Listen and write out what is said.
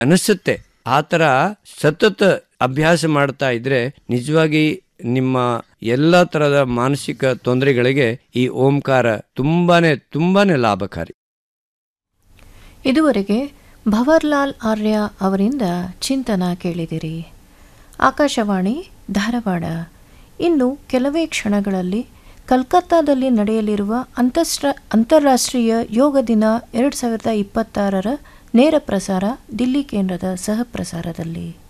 ಅನಿಸುತ್ತೆ ಆ ಥರ ಸತತ ಅಭ್ಯಾಸ ಮಾಡ್ತಾ ಇದ್ರೆ ನಿಜವಾಗಿ ನಿಮ್ಮ ಎಲ್ಲ ಥರದ ಮಾನಸಿಕ ತೊಂದರೆಗಳಿಗೆ ಈ ಓಂಕಾರ ತುಂಬಾನೇ ತುಂಬಾನೇ ಲಾಭಕಾರಿ ಇದುವರೆಗೆ ಭವರ್ಲಾಲ್ ಆರ್ಯ ಅವರಿಂದ ಚಿಂತನ ಕೇಳಿದಿರಿ ಆಕಾಶವಾಣಿ ಧಾರವಾಡ ಇನ್ನು ಕೆಲವೇ ಕ್ಷಣಗಳಲ್ಲಿ ಕಲ್ಕತ್ತಾದಲ್ಲಿ ನಡೆಯಲಿರುವ ಅಂತಸ್ರ ಅಂತಾರಾಷ್ಟ್ರೀಯ ಯೋಗ ದಿನ ಎರಡು ಸಾವಿರದ ಇಪ್ಪತ್ತಾರರ ನೇರ ಪ್ರಸಾರ ದಿಲ್ಲಿ ಕೇಂದ್ರದ ಸಹ ಪ್ರಸಾರದಲ್ಲಿ